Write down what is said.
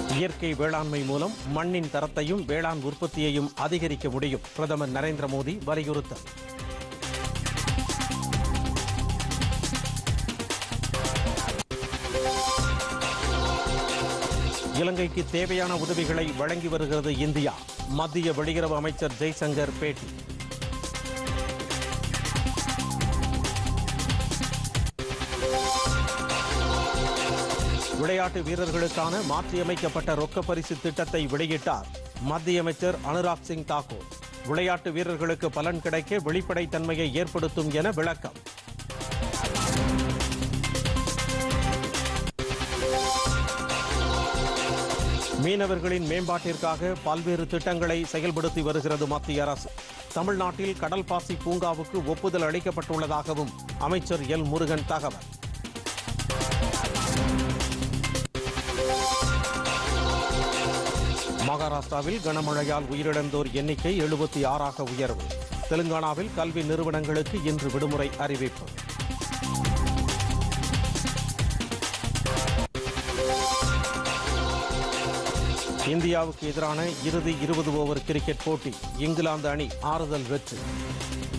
இயற்கை வேளாண்மை மூலம் மண்ணின் தரத்தையும் வேளாண் உற்பத்தியையும் அதிகரிக்க முடியும் பிரதமர் நரேந்திர மோடி வலியுறுத்தல் இலங்கைக்கு தேவையான உதவிகளை வழங்கி வருகிறது இந்தியா மத்திய வெளியுறவு அமைச்சர் ஜெய்சங்கர் பேட்டி விளையாட்டு வீரர்களுக்கான மாற்றியமைக்கப்பட்ட ரொக்க பரிசு திட்டத்தை வெளியிட்டார் மத்திய அமைச்சர் அனுராக் சிங் தாக்கூர் விளையாட்டு வீரர்களுக்கு பலன் கிடைக்க வெளிப்படைத்தன்மையை ஏற்படுத்தும் என விளக்கம் மீனவர்களின் மேம்பாட்டிற்காக பல்வேறு திட்டங்களை செயல்படுத்தி வருகிறது மத்திய அரசு தமிழ்நாட்டில் கடல் பாசி பூங்காவுக்கு ஒப்புதல் அளிக்கப்பட்டுள்ளதாகவும் அமைச்சர் எல் முருகன் தகவல் மகாராஷ்டிராவில் கனமழையால் உயிரிழந்தோர் எண்ணிக்கை எழுபத்தி ஆறாக உயர்வு தெலுங்கானாவில் கல்வி நிறுவனங்களுக்கு இன்று விடுமுறை அறிவிப்பு இந்தியாவுக்கு எதிரான இறுதி இருபது ஓவர் கிரிக்கெட் போட்டி இங்கிலாந்து அணி ஆறுதல் வெற்றி